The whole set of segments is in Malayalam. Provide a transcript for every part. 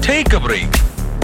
take a break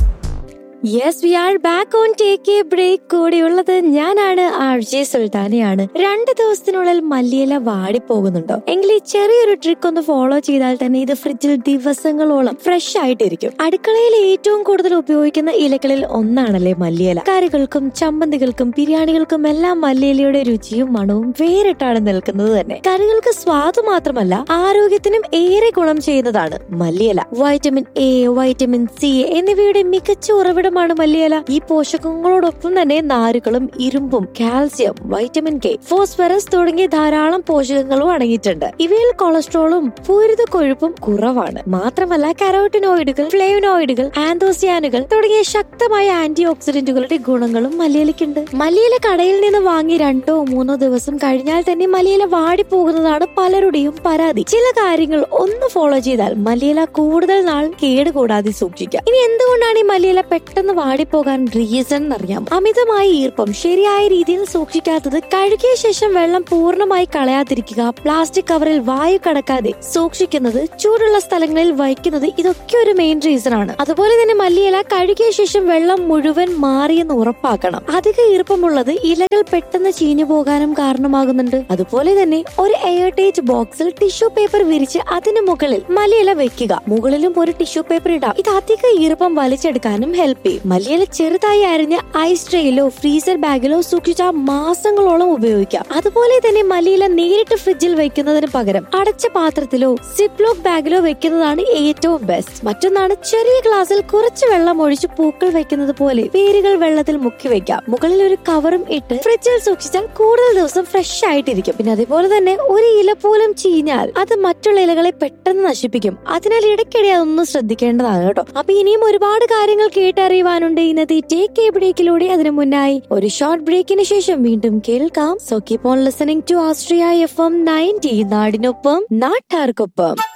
yes we are back on take a break കൂടെയുള്ളത് ഞാനാണ് ആർ ജെ സുൽത്താനയാണ് രണ്ട് ദിവസത്തിനുള്ളിൽ മല്ലിയില വാടിപ്പോകുന്നുണ്ടോ എങ്കിൽ ഈ ചെറിയൊരു ട്രിക്ക് ഒന്ന് ഫോളോ ചെയ്താൽ തന്നെ ഇത് ഫ്രിഡ്ജിൽ ദിവസങ്ങളോളം ഫ്രഷ് ആയിട്ടിരിക്കും അടുക്കളയിൽ ഏറ്റവും കൂടുതൽ ഉപയോഗിക്കുന്ന ഇലകളിൽ ഒന്നാണല്ലേ മല്ലിയില കറികൾക്കും ചമ്മന്തികൾക്കും ബിരിയാണികൾക്കും എല്ലാം മല്ലിയിലയുടെ രുചിയും മണവും വേറിട്ടാണ് നിൽക്കുന്നത് തന്നെ കറികൾക്ക് സ്വാദ് മാത്രമല്ല ആരോഗ്യത്തിനും ഏറെ ഗുണം ചെയ്യുന്നതാണ് മല്ലിയില വൈറ്റമിൻ എ വൈറ്റമിൻ സി എന്നിവയുടെ മികച്ച ഉറവിടമാണ് മല്ലിയില ഈ പോഷകങ്ങളോടൊപ്പം തന്നെ നാരുകളും ഇരുമ്പും കാൽസ്യം വൈറ്റമിൻ കെ ഫോസ്ഫറസ് തുടങ്ങിയ ധാരാളം പോഷകങ്ങളും അടങ്ങിയിട്ടുണ്ട് ഇവയിൽ കൊളസ്ട്രോളും പൂരിത കൊഴുപ്പും കുറവാണ് മാത്രമല്ല കരോട്ടിനോയിഡുകൾ ഫ്ലേവനോയിഡുകൾ ആന്തോസിയാനുകൾ തുടങ്ങിയ ശക്തമായ ആന്റി ഓക്സിഡന്റുകളുടെ ഗുണങ്ങളും മല്ലിയിലയ്ക്കുണ്ട് മല്ലിയില കടയിൽ നിന്ന് വാങ്ങി രണ്ടോ മൂന്നോ ദിവസം കഴിഞ്ഞാൽ തന്നെ മല്ലിയില വാടിപ്പോകുന്നതാണ് പലരുടെയും പരാതി ചില കാര്യങ്ങൾ ഒന്ന് ഫോളോ ചെയ്താൽ മല്ലിയില കൂടുതൽ നാൾ കേടുകൂടാതെ സൂക്ഷിക്കാം ഇനി എന്തുകൊണ്ടാണ് ഈ മല്ലിയില പെട്ടെന്ന് വാടിപ്പോകാൻ റീസൺ എന്നറിയാം അമിതമായ ഈർപ്പം ശരിയായ രീതിയിൽ സൂക്ഷിക്കാത്തത് കഴുകിയ ശേഷം വെള്ളം പൂർണ്ണമായി കളയാതിരിക്കുക പ്ലാസ്റ്റിക് കവറിൽ വായു കടക്കാതെ സൂക്ഷിക്കുന്നത് ചൂടുള്ള സ്ഥലങ്ങളിൽ വയ്ക്കുന്നത് ഇതൊക്കെ ഒരു മെയിൻ റീസൺ ആണ് അതുപോലെ തന്നെ മല്ലിയില കഴുകിയ ശേഷം വെള്ളം മുഴുവൻ മാറിയെന്ന് ഉറപ്പാക്കണം അധിക ഈർപ്പമുള്ളത് ഇലകൾ പെട്ടെന്ന് ചീഞ്ഞു പോകാനും കാരണമാകുന്നുണ്ട് അതുപോലെ തന്നെ ഒരു എയർ ടൈറ്റ് ബോക്സിൽ ടിഷ്യൂ പേപ്പർ വിരിച്ച് അതിന് മുകളിൽ മല്ലിയില വെക്കുക മുകളിലും ഒരു ടിഷ്യൂ പേപ്പർ ഇടാം ഇത് അധിക ഈർപ്പം വലിച്ചെടുക്കാനും ഹെൽപ്പ് ചെയ്യും മല്ലിയില ചെറുതായി അരിഞ്ഞ് ഐസ് ട്രേയിലോ ഫ്രീസർ ബാഗിലോ സൂക്ഷിച്ചാൽ മാസങ്ങളോളം ഉപയോഗിക്കാം അതുപോലെ തന്നെ മല്ലിയില നേരിട്ട് ഫ്രിഡ്ജിൽ വെക്കുന്നതിന് പകരം അടച്ച പാത്രത്തിലോ സിപ്ലോക്ക് ബാഗിലോ വെക്കുന്നതാണ് ഏറ്റവും ബെസ്റ്റ് മറ്റൊന്നാണ് ചെറിയ ഗ്ലാസ്സിൽ കുറച്ച് വെള്ളം ഒഴിച്ച് പൂക്കൾ വെക്കുന്നത് പോലെ വേരുകൾ വെള്ളത്തിൽ മുക്കി വെക്കാം മുകളിൽ ഒരു കവറും ഇട്ട് ഫ്രിഡ്ജിൽ സൂക്ഷിച്ചാൽ കൂടുതൽ ദിവസം ഫ്രഷ് ആയിട്ടിരിക്കും പിന്നെ അതേപോലെ തന്നെ ഒരു ഇല പോലും ചീഞ്ഞാൽ അത് മറ്റുള്ള ഇലകളെ പെട്ടെന്ന് നശിപ്പിക്കും അതിനാൽ ഇടയ്ക്കിടെ അതൊന്ന് ശ്രദ്ധിക്കേണ്ടതാണ് കേട്ടോ അപ്പൊ ഇനിയും ഒരുപാട് കാര്യങ്ങൾ കേട്ടറിയുവാനുണ്ട് ഇന്നത്തെ ടേക്ക് എ ബ്രേക്കിലൂടെ അതിനു മുന്നായി ഒരു ഷോർട്ട് ബ്രേക്കിന് ശേഷം വീണ്ടും കേൾക്കാം so keep on listening to Astria F M ninety നാടിനൊപ്പം നാട്ടാർക്കൊപ്പം